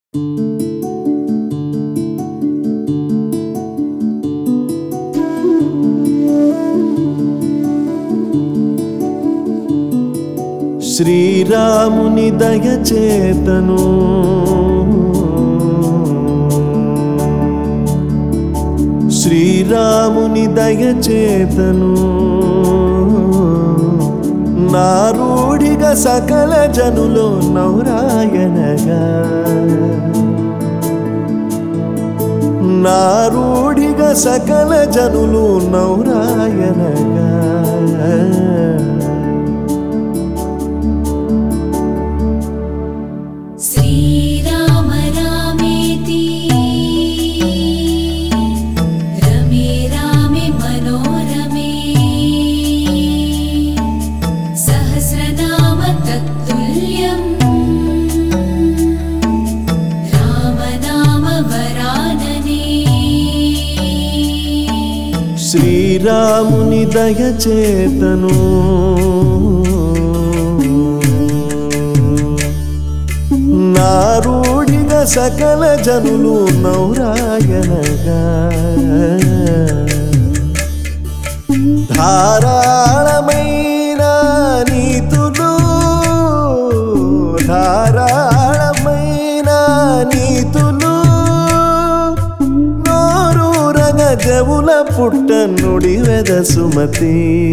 శ్రీరాముని దయచేతను శ్రీరాముని దయచేతను నారూఢిగా సకల జనులు నౌరాయనగా నారూఢిగా సకల జనులు నౌరాయనగా श्रीराम रामेति रमे रामे मनोरमे सहस्रनाम तत्तुल्यम् राम नाम वरानने శ్రీరాముని దయచేతను నారూఢిగా సకల జనులు నౌరాయనగా ధారాళమైన నీతులు ధారాళమైన నీతులు నోరూరగ జవుల పుట్ట నుడి వెద సుమతి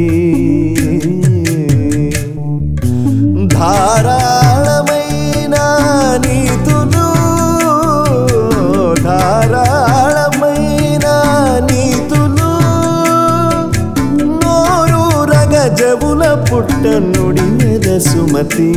ధారాళమైన నీతులు ధారాళమైన నీతులు నోరూరగ జవుల పుట్ట నుడి వెద సుమతి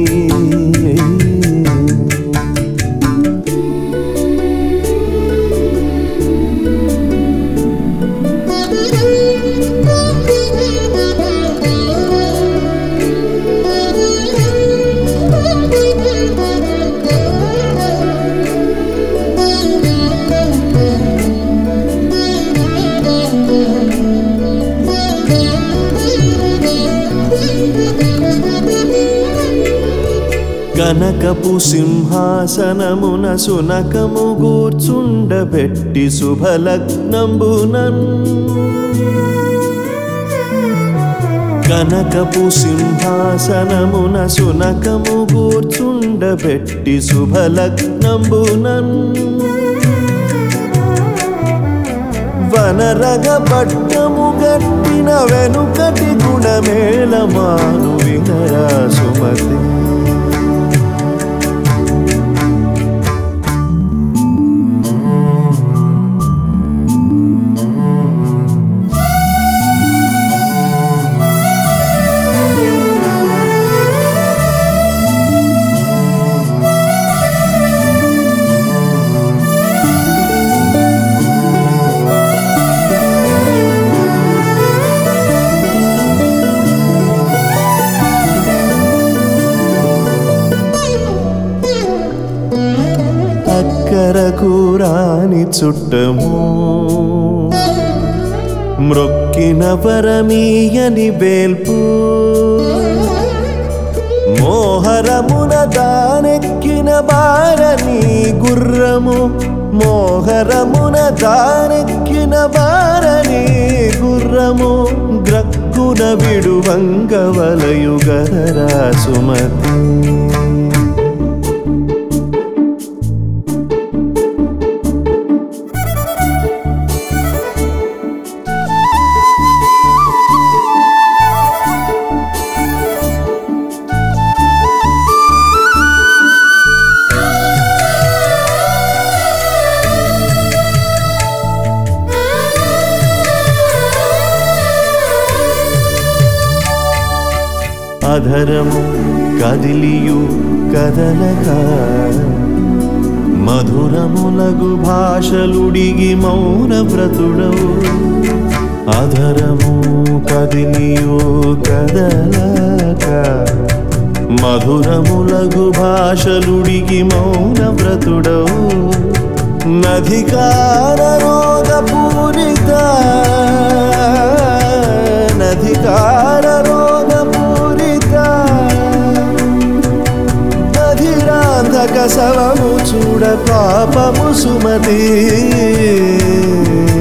కనకపు సింహాసనమున సునకము గూర్చుండబెట్టి శుభలగ్నంబునన్ కనకపు సింహాసనమున సునకము గూర్చుండబెట్టి శుభలగ్నంబునన్ వనరగ పట్టము గట్టిన వెనుకటి గుణమేళమాను వినరా సుమతి అక్కరకు రాని చుట్టము మ్రొక్కిన పరమీయని బేల్పు మోహరమున దానెక్కిన బారని గుర్రము మోహరమున దానెక్కిన బారని గుర్రము గ్రక్కున విడువంగవలయుగరా సుమతి అధరము కదిలియు కదలక మధురములగు భాషలుడిగి మౌన వ్రతుడవు అధరము కదిలియు కదలక మధురములగు భాషలుడిగి మౌన వ్రతుడవు నధికార రోగ పూరిత నధికార రోగ పూరిత అధిరాంధక సవము చూడ పాపము సుమతి